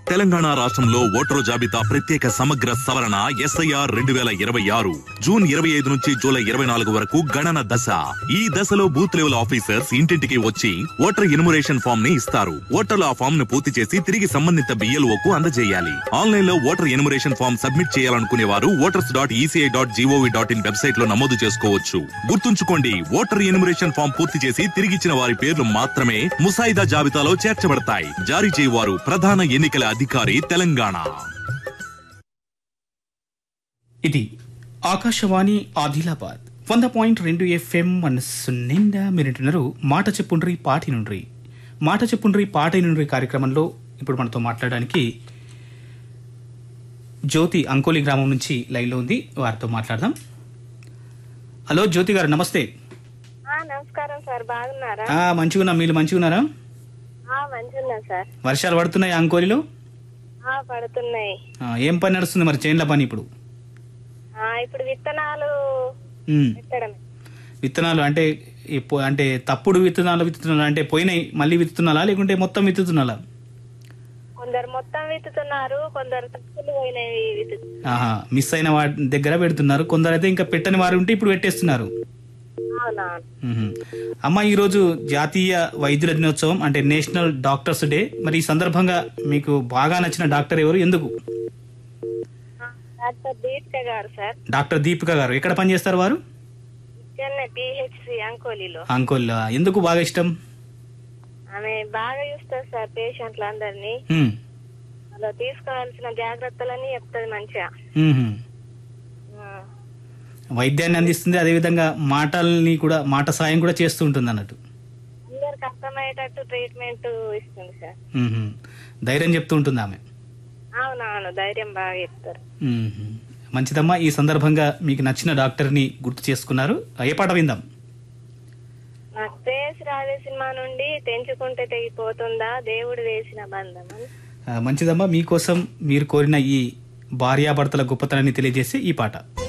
తెలంగాణ రాష్ట్రంలో ఓటరు జాబితా ప్రత్యేక సమగ్ర సవరణ ఎస్ఐఆర్ రెండు వేల ఇరవై ఆరు జూన్ ఇరవై ఐదు నుంచి జూలై ఇరవై నాలుగు వరకు గణన దశ ఈ దశలో బూత్ లెవెల్ ఆఫీసర్స్ ఇంటింటికి వచ్చి ఓటర్ ఇనుమరేషన్ ఫామ్ ని ఇస్తారు ఓటర్లు ఆ ఫామ్ ను పూర్తి చేసి తిరిగి సంబంధిత బిఎల్ఓ కు అందజేయాలి ఆన్లైన్ లో ఓటర్ ఎనుమరేషన్ ఫామ్ సబ్మిట్ చేయాలనుకునే వారు voters dot ECI dot GOV dot in website లో నమోదు చేసుకోవచ్చు గుర్తుంచుకోండి ఓటర్ ఎనుమరేషన్ ఫామ్ పూర్తి చేసి తిరిగిచ్చిన వారి పేర్లు మాత్రమే ముసాయిదా జాబితాలో చేర్చబడతాయి జారీ చేయవారు ప్రధాన ఎన్నికల అధికారి తెలంగాణ ఇది ఆకాశవాణి ఆదిలాబాద్ వంద పాయింట్ రెండు ఎఫ్ఎం మనస్సు నిండా మీరింటున్నారు మాట చెప్పుండ్రి పాటి నుండ్రి మాట చెప్పుండ్రి పాటి నుండ్రి కార్యక్రమంలో ఇప్పుడు మనతో మాట్లాడడానికి జ్యోతి అంకోలి గ్రామం నుంచి లైన్లో ఉంది వారితో మాట్లాడదాం హలో జ్యోతి గారు నమస్తే ఆ, నమస్కారం సార్ బాగున్నారా ఆ, మంచిగున్నా మీరు మంచిగున్నారా ఆ, మంచిగున్నా సార్ వర్షాలు పడుతున్నాయి అంకోలిలో ఆ, పడుతున్నాయి ఆ, ఏం పని నడుస్తుంది మరి చేన్ల పని ఇప్పుడు ఆ, ఇప్పుడు విత్తనాలు ఉమ్. పెట్టడం విత్తనాలు అంటే ఈ పో- అంటే తప్పుడు విత్తనాలు విత్తుతున్నాలు అంటే పోయినాయి మళ్ళీ విత్తుతున్నాలా లేకుంటే మొత్తం విత్తుతున్నాలా కొందరు మొత్తం విత్తుతున్నారు కొందరు తప్పులు పోయినవి విత్తు ఆహా మిస్ అయిన వాటి దగ్గర పెడుతున్నారు కొందరు అయితే ఇంకా పెట్టని వారు ఉంటే ఇప్పుడు పెట్టేస్తున్నారు అవునా మ్మ్. అమ్మ ఈరోజు జాతీయ వైద్యుల దినోత్సవం అంటే నేషనల్ డాక్టర్స్ డే మరి ఈ సందర్భంగా మీకు బాగా నచ్చిన డాక్టర్ ఎవరు ఎందుకు ఆ, డాక్టర్ దీపిక గారు సార్ డాక్టర్ దీపిక గారు ఎక్కడ పనిచేస్తారు వారు చెన్నై పిహెచ్సి అంకోలీలో అంకోల్ ఎందుకు బాగా ఇష్టం ఆమె బాగా చూస్తారు సార్ పేషెంట్లు అందరినీ మ్మ్. అలా తీసుకోవాల్సిన జాగ్రత్తలన్నీ చెప్తుంది మంచిగా మ్మ్. ఆ, వైద్యాన్ని అందిస్తుంది అదేవిధంగా మాటల్ని కూడా మాట సాయం కూడా చేస్తూ ఉంటుంది అన్నట్టు అందరికి అర్థమయ్యేటట్టు ట్రీట్మెంట్ ఇస్తుంది సార్ మ్మ్. ధైర్యం చెప్తూ ఉంటుంది ఆమె అవునవును ధైర్యం బాగా చెప్తారు మ్మ్. మంచిదమ్మా ఈ సందర్భంగా మీకు నచ్చిన డాక్టర్ని గుర్తు చేసుకున్నారు ఏ పాట విందాం నాకు ప్రేయస్ రాజే సినిమా నుండి తెంచుకుంటే తెగిపోతుందా దేవుడు వేసిన బంధం అని ఆ, మంచిదమ్మా మీకోసం మీరు కోరిన ఈ భార్యాభర్తల గొప్పతనాన్ని తెలియజేసే ఈ పాట